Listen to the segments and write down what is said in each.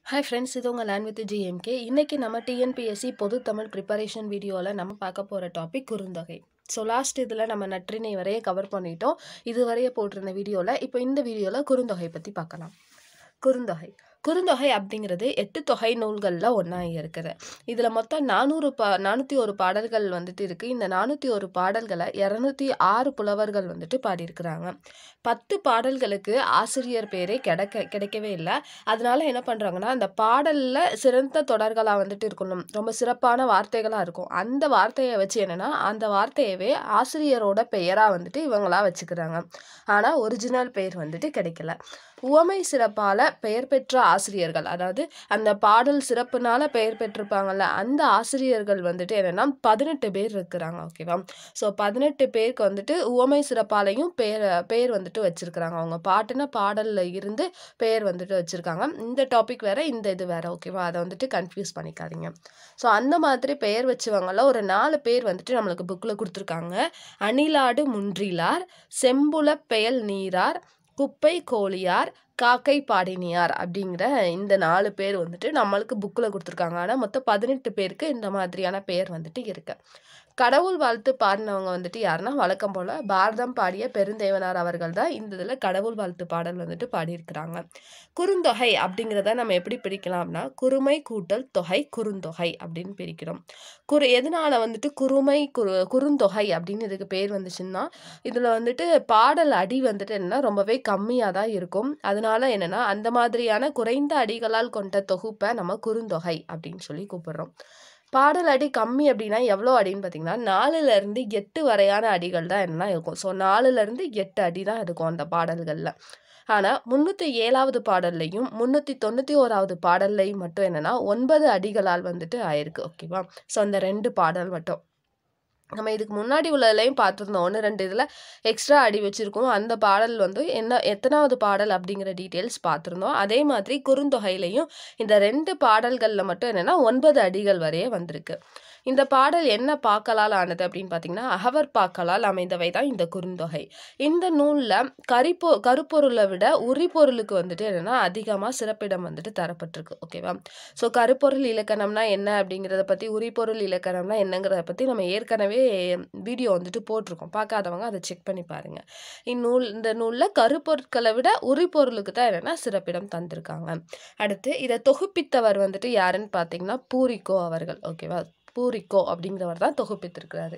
hi friends இது உங்கள் land with GMK இன்றைக்கி நம்ம டிஎன்பிஎஸ்சி பொது தமிழ் ப்ரிப்பரேஷன் வீடியோவில் நம்ம பார்க்க போகிற டாபிக் குறுந்தொகை ஸோ லாஸ்ட் இதில் நம்ம நற்றினை வரைய கவர் பண்ணிட்டோம் இது வரைய போட்டிருந்த வீடியோவில் இப்போ இந்த வீடியோவில் குறுந்தொகை பற்றி பார்க்கலாம் குறுந்தொகை குறுந்தொகை அப்படிங்கிறது எட்டு தொகை நூல்களில் ஒன்றா இருக்குது இதில் மொத்தம் நானூறு பா நானூற்றி ஒரு பாடல்கள் வந்துட்டு இருக்குது இந்த நானூற்றி ஒரு பாடல்களை இரநூத்தி ஆறு புலவர்கள் வந்துட்டு பாடியிருக்கிறாங்க பத்து பாடல்களுக்கு ஆசிரியர் பேரே கிடைக்க கிடைக்கவே இல்லை அதனால என்ன பண்ணுறாங்கன்னா அந்த பாடலில் சிறந்த தொடர்களாக வந்துட்டு இருக்கணும் ரொம்ப சிறப்பான வார்த்தைகளாக இருக்கும் அந்த வார்த்தையை வச்சு என்னென்னா அந்த வார்த்தையவே ஆசிரியரோட பெயராக வந்துட்டு இவங்களா வச்சுக்கிறாங்க ஆனால் ஒரிஜினல் பெயர் வந்துட்டு கிடைக்கல உவமை சிறப்பால் பெயர் பெற்ற ஆசிரியர்கள் அதாவது அந்த பாடல் சிறப்புனால பெயர் பெற்றிருப்பாங்கல்ல அந்த ஆசிரியர்கள் வந்துட்டு என்னென்னா பதினெட்டு பேர் இருக்கிறாங்க ஓகேவா ஸோ பதினெட்டு பேருக்கு வந்துட்டு உவமை சிறப்பாலையும் பெயர் பெயர் வந்துட்டு வச்சுருக்கிறாங்க அவங்க பாட்டுன பாடலில் இருந்து பெயர் வந்துட்டு வச்சுருக்காங்க இந்த டாபிக் வேற இந்த இது வேற ஓகேவா அதை வந்துட்டு கன்ஃபியூஸ் பண்ணிக்காதீங்க ஸோ அந்த மாதிரி பெயர் வச்சவங்கள ஒரு நாலு பேர் வந்துட்டு நம்மளுக்கு புக்கில் கொடுத்துருக்காங்க அணிலாடு முன்றிலார் செம்புல பெயல் நீரார் குப்பை கோழியார் காக்கை பாடினியார் அப்படிங்கிற இந்த நாலு பேர் வந்துட்டு நம்மளுக்கு புக்கில் கொடுத்துருக்காங்க ஆனால் மொத்தம் பதினெட்டு பேருக்கு இந்த மாதிரியான பெயர் வந்துட்டு இருக்கு கடவுள் வாழ்த்து பாடினவங்க வந்துட்டு யாருன்னா வழக்கம் போல் பாரதம் பாடிய பெருந்தேவனார் அவர்கள் தான் இந்த இதில் கடவுள் வாழ்த்து பாடல் வந்துட்டு பாடியிருக்கிறாங்க குறுந்தொகை அப்படிங்கிறத நம்ம எப்படி பிரிக்கலாம்னா குறுமை கூட்டல் தொகை குறுந்தொகை அப்படின்னு பிரிக்கிறோம் குறு எதனால வந்துட்டு குறுமை குறு குறுந்தொகை அப்படின்னு இதுக்கு பேர் வந்துச்சுன்னா இதில் வந்துட்டு பாடல் அடி வந்துட்டு என்னன்னா ரொம்பவே கம்மியாக தான் இருக்கும் அதனால என்னன்னா அந்த மாதிரியான குறைந்த அடிகளால் கொண்ட தொகுப்பை நம்ம குறுந்தொகை அப்படின்னு சொல்லி கூப்பிடுறோம் பாடல் அடி கம்மி அப்படின்னா எவ்வளோ அடின்னு பார்த்தீங்கன்னா நாலுலேருந்து எட்டு வரையான அடிகள் தான் என்ன இருக்கும் ஸோ நாலுலேருந்து எட்டு அடி தான் இருக்கும் அந்த பாடல்களில் ஆனால் முந்நூற்றி ஏழாவது பாடல்லையும் முந்நூற்றி தொண்ணூற்றி ஓராவது பாடல்லையும் மட்டும் என்னென்னா ஒன்பது அடிகளால் வந்துட்டு ஆயிருக்கு ஓகேவா ஸோ அந்த ரெண்டு பாடல் மட்டும் நம்ம இதுக்கு முன்னாடி உள்ளதுலையும் பார்த்துருந்தோம் ஒன்று ரெண்டு இதில் எக்ஸ்ட்ரா அடி வச்சுருக்கோம் அந்த பாடல் வந்து என்ன எத்தனாவது பாடல் அப்படிங்கிற டீட்டெயில்ஸ் பார்த்துருந்தோம் அதே மாதிரி குறுந்தொகையிலையும் இந்த ரெண்டு பாடல்களில் மட்டும் என்னென்னா ஒன்பது அடிகள் வரையே வந்திருக்கு இந்த பாடல் என்ன பாக்களால் ஆனது அப்படின்னு பார்த்தீங்கன்னா அகவர் பாக்களால் அமைந்தவை தான் இந்த குறுந்தொகை இந்த நூலில் கரிப்பொ கருப்பொருளை விட உரிபொருளுக்கு வந்துட்டு என்னென்னா அதிகமாக சிறப்பிடம் வந்துட்டு தரப்பட்டிருக்கு ஓகேவா ஸோ கருப்பொருள் இலக்கணம்னா என்ன அப்படிங்கிறத பற்றி உரிபொருள் இலக்கணம்னா என்னங்கிறத பற்றி நம்ம ஏற்கனவே வீடியோ வந்துட்டு போட்டிருக்கோம் பார்க்காதவங்க அதை செக் பண்ணி பாருங்கள் இந்நூல் இந்த நூலில் கருப்பொருட்களை விட உரிபொருளுக்கு தான் என்னென்னா சிறப்பிடம் தந்திருக்காங்க அடுத்து இதை தொகுப்பித்தவர் வந்துட்டு யாருன்னு பார்த்தீங்கன்னா பூரிக்கோ அவர்கள் ஓகேவா பூரிக்கோ அப்படிங்கிறவர் தான் தொகுப்பித்திருக்கிறாரு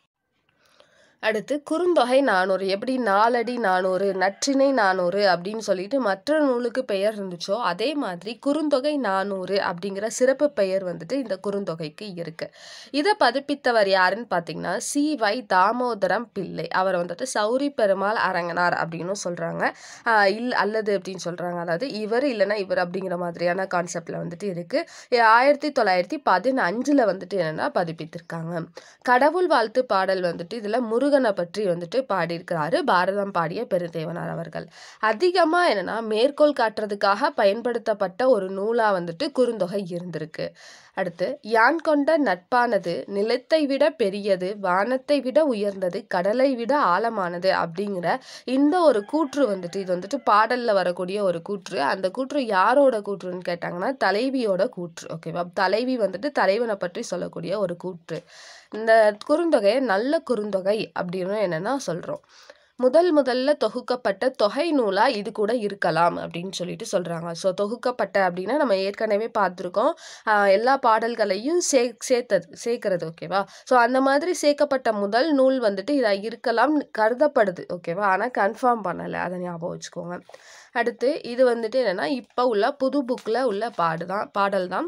அடுத்து குறுந்தொகை நானூறு எப்படி நாலடி நானூறு நற்றினை நானூறு அப்படின்னு சொல்லிட்டு மற்ற நூலுக்கு பெயர் இருந்துச்சோ அதே மாதிரி குறுந்தொகை நானூறு அப்படிங்கிற சிறப்பு பெயர் வந்துட்டு இந்த குறுந்தொகைக்கு இருக்கு இதை பதிப்பித்தவர் யாருன்னு பார்த்தீங்கன்னா சி வை தாமோதரம் பிள்ளை அவர் வந்துட்டு சௌரி பெருமாள் அரங்கனார் அப்படின்னு சொல்றாங்க இல் அல்லது அப்படின்னு சொல்றாங்க அதாவது இவர் இல்லைன்னா இவர் அப்படிங்கிற மாதிரியான கான்செப்ட்ல வந்துட்டு இருக்கு ஆயிரத்தி தொள்ளாயிரத்தி பதினஞ்சுல வந்துட்டு என்னன்னா பதிப்பித்திருக்காங்க கடவுள் வாழ்த்து பாடல் வந்துட்டு இதுல முருக முருகனை பற்றி வந்துட்டு பாடியிருக்கிறாரு பாரதம் பாடிய பெருதேவனார் அவர்கள் அதிகமாக என்னன்னா மேற்கோள் காட்டுறதுக்காக பயன்படுத்தப்பட்ட ஒரு நூலாக வந்துட்டு குறுந்தொகை இருந்திருக்கு அடுத்து யான் கொண்ட நட்பானது நிலத்தை விட பெரியது வானத்தை விட உயர்ந்தது கடலை விட ஆழமானது அப்படிங்கிற இந்த ஒரு கூற்று வந்துட்டு இது வந்துட்டு பாடலில் வரக்கூடிய ஒரு கூற்று அந்த கூற்று யாரோட கூற்றுன்னு கேட்டாங்கன்னா தலைவியோட கூற்று ஓகேவா தலைவி வந்துட்டு தலைவனை பற்றி சொல்லக்கூடிய ஒரு கூற்று இந்த குறுந்தொகையை நல்ல குறுந்தொகை அப்படின்னு என்னென்னா சொல்கிறோம் முதல் முதல்ல தொகுக்கப்பட்ட தொகை நூலாக இது கூட இருக்கலாம் அப்படின்னு சொல்லிட்டு சொல்கிறாங்க ஸோ தொகுக்கப்பட்ட அப்படின்னா நம்ம ஏற்கனவே பார்த்துருக்கோம் எல்லா பாடல்களையும் சே சேர்த்தது சேர்க்கறது ஓகேவா ஸோ அந்த மாதிரி சேர்க்கப்பட்ட முதல் நூல் வந்துட்டு இதாக இருக்கலாம் கருதப்படுது ஓகேவா ஆனால் கன்ஃபார்ம் பண்ணலை அதை ஞாபகம் வச்சுக்கோங்க அடுத்து இது வந்துட்டு என்னென்னா இப்போ உள்ள புது புக்கில் உள்ள பாடு தான் பாடல் தான்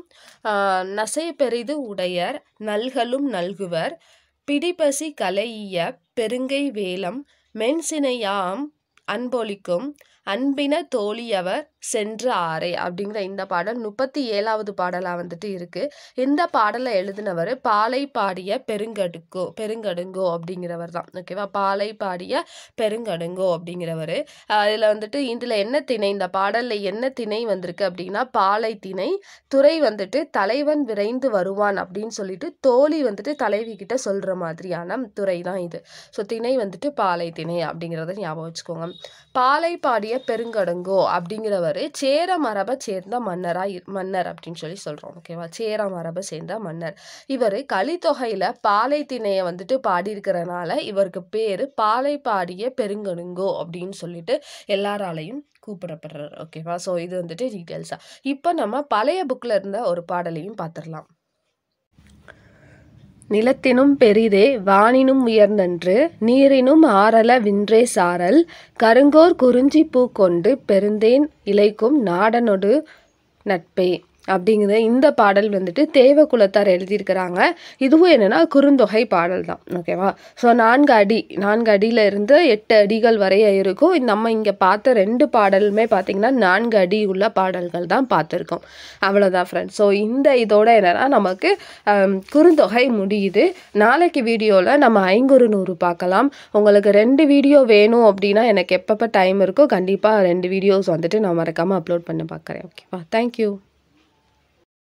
நசை பெரிது உடையர் நல்களும் நல்குவர் பிடிபசி கலையிய பெருங்கை வேலம் மென்சினையாம் அன்பொலிக்கும் அன்பின தோழியவர் சென்று ஆரை அப்படிங்கிற இந்த பாடல் முப்பத்தி ஏழாவது பாடலாக வந்துட்டு இருக்கு இந்த பாடலை எழுதினவர் பாலை பாடிய பெருங்கடுக்கோ பெருங்கடுங்கோ அப்படிங்கிறவர் தான் ஓகேவா பாலை பாடிய பெருங்கடுங்கோ அப்படிங்கிறவர் இதில் வந்துட்டு இதில் என்ன திணை இந்த பாடலில் என்ன திணை வந்திருக்கு அப்படின்னா பாலை திணை துறை வந்துட்டு தலைவன் விரைந்து வருவான் அப்படின்னு சொல்லிட்டு தோழி வந்துட்டு தலைவி கிட்ட சொல்கிற மாதிரியான துறை தான் இது ஸோ திணை வந்துட்டு பாலை திணை அப்படிங்கிறத ஞாபகம் வச்சுக்கோங்க பாலை பாடிய பாளைய பெருங்கடுங்கோ அப்படிங்கிறவர் சேர மரபை சேர்ந்த மன்னரா இரு- மன்னர் அப்படின்னு சொல்லி சொல்றோம் ஓகேவா சேர மரபை சேர்ந்த மன்னர் இவர் கலித்தொகையில பாலை திணையை வந்துட்டு பாடியிருக்கிறனால இவருக்கு பேரு பாலை பாடிய பெருங்கடுங்கோ அப்படின்னு சொல்லிட்டு எல்லாராலையும் கூப்பிடப்படுறாரு ஓகேவா ஸோ இது வந்துட்டு டீட்டெயில்ஸா இப்போ நம்ம பழைய புக்ல இருந்த ஒரு பாடலையும் பார்த்துடலாம் நிலத்தினும் பெரிதே வானினும் உயர்ந்தன்று நீரினும் ஆரல வின்றே சாரல் கருங்கோர் குறிஞ்சி பூ கொண்டு பெருந்தேன் இலைக்கும் நாடனொடு நட்பே அப்படிங்கிற இந்த பாடல் வந்துட்டு தேவகுலத்தார் எழுதியிருக்கிறாங்க இதுவும் என்னன்னா குறுந்தொகை பாடல் தான் ஓகேவா ஸோ நான்கு அடி நான்கு அடியில இருந்து எட்டு அடிகள் வரைய இருக்கும் நம்ம இங்கே பார்த்த ரெண்டு பாடலுமே பார்த்தீங்கன்னா நான்கு அடி உள்ள பாடல்கள் தான் பார்த்துருக்கோம் அவ்வளோதான் ஃப்ரெண்ட்ஸ் ஸோ இந்த இதோட என்னன்னா நமக்கு ஆம், குறுந்தொகை முடியுது நாளைக்கு வீடியோவில் நம்ம ஐங்குறு நூறு பார்க்கலாம் உங்களுக்கு ரெண்டு வீடியோ வேணும் அப்படின்னா எனக்கு எப்பப்போ டைம் இருக்கோ கண்டிப்பாக ரெண்டு வீடியோஸ் வந்துட்டு நான் மறக்காமல் அப்லோட் பண்ண பார்க்குறேன் ஓகேவா தேங்க்யூ